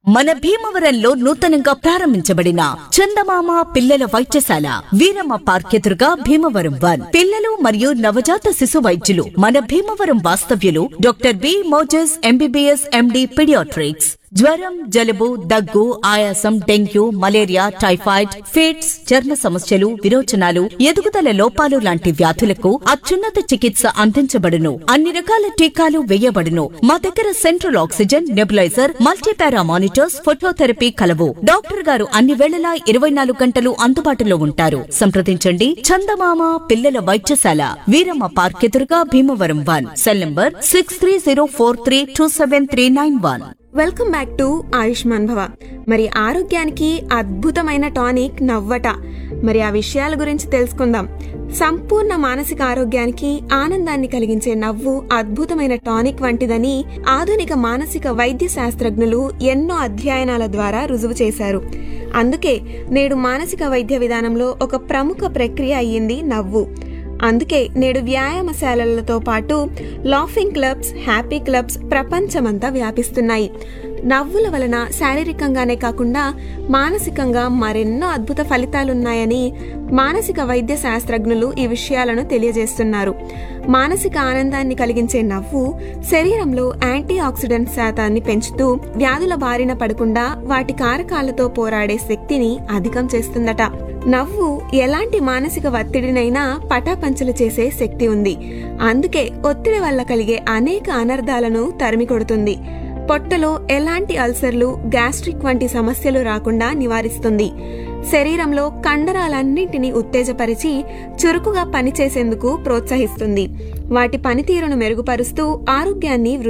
మన భీమవరంలో నూతనంగా ప్రారంభించబడిన చందమామ పిల్లల వైద్యశాల వీరమ్మ పార్క్ ఎదురుగా భీమవరం వన్ పిల్లలు మరియు నవజాత శిశు వైద్యులు మన భీమవరం వాస్తవ్యులు doctor B Moses MBBS MD paediatrics జ్వరం జలుబు దగ్గు ఆయాసం డెంగ్యూ మలేరియా టైఫాయిడ్ ఫిట్స్ చర్మ సమస్యలు విరోచనాలు ఎదుగుదల లోపాలు లాంటి వ్యాధులకు అత్యున్నత చికిత్స అందించబడును అన్ని రకాల టీకాలు వేయబడును మా దగ్గర central oxygen nebuliser multipara monitors phototherapy కలవు డాక్టర్ గారు అన్ని వేళలా ఇరవై నాలుగు గంటలు అందుబాటులో ఉంటారు సంప్రదించండి చందమామ పిల్లల వైద్యశాల వీరమ్మ పార్క్ ఎదురుగా Bhimavaram one cell number six three zero four three two seven three nine one welcome back to Ayushman Bhava మరి ఆరోగ్యానికి అద్భుతమైన టానిక్ నవ్వట మరి ఆ విషయాల గురించి తెలుసుకుందాం సంపూర్ణ మానసిక ఆరోగ్యానికి ఆనందాన్ని కలిగించే నవ్వు అద్భుతమైన టానిక్ వంటిదని ఆధునిక మానసిక వైద్య శాస్త్రజ్ఞులు ఎన్నో అధ్యయనాల ద్వారా రుజువు చేశారు అందుకే నేడు మానసిక వైద్య విధానంలో ఒక ప్రముఖ ప్రక్రియ అయ్యింది నవ్వు అందుకే నేడు వ్యాయామశాలలతో పాటు లాఫింగ్ క్లబ్స్ హ్యాపీ క్లబ్స్ ప్రపంచమంతా వ్యాపిస్తున్నాయి నవ్వుల వలన శారీరకంగానే కాకుండా మానసికంగా మరెన్నో అద్భుత ఫలితాలున్నాయని మానసిక వైద్య శాస్త్రజ్ఞులు ఈ విషయాలను తెలియజేస్తున్నారు మానసిక ఆనందాన్ని కలిగించే నవ్వు శరీరంలో యాంటీ ఆక్సిడెంట్ శాతాన్ని పెంచుతూ వ్యాధుల బారిన పడకుండా వాటి కారకాలతో పోరాడే శక్తిని అధికం చేస్తుందట నవ్వు ఎలాంటి మానసిక ఒత్తిడినైనా పటాపంచలు చేసే శక్తి ఉంది అందుకే ఒత్తిడి వల్ల కలిగే అనేక అనర్థాలను తరిమి కొడుతుంది పొట్టలో ఎలాంటి అల్సర్లు గ్యాస్ట్రిక్ వంటి సమస్యలు రాకుండా నివారిస్తుంది శరీరంలో కండరాలన్నింటినీ ఉత్తేజపరిచి చురుకుగా పనిచేసేందుకు ప్రోత్సహిస్తుంది వాటి పనితీరును మెరుగుపరుస్తూ ఆరోగ్యాన్ని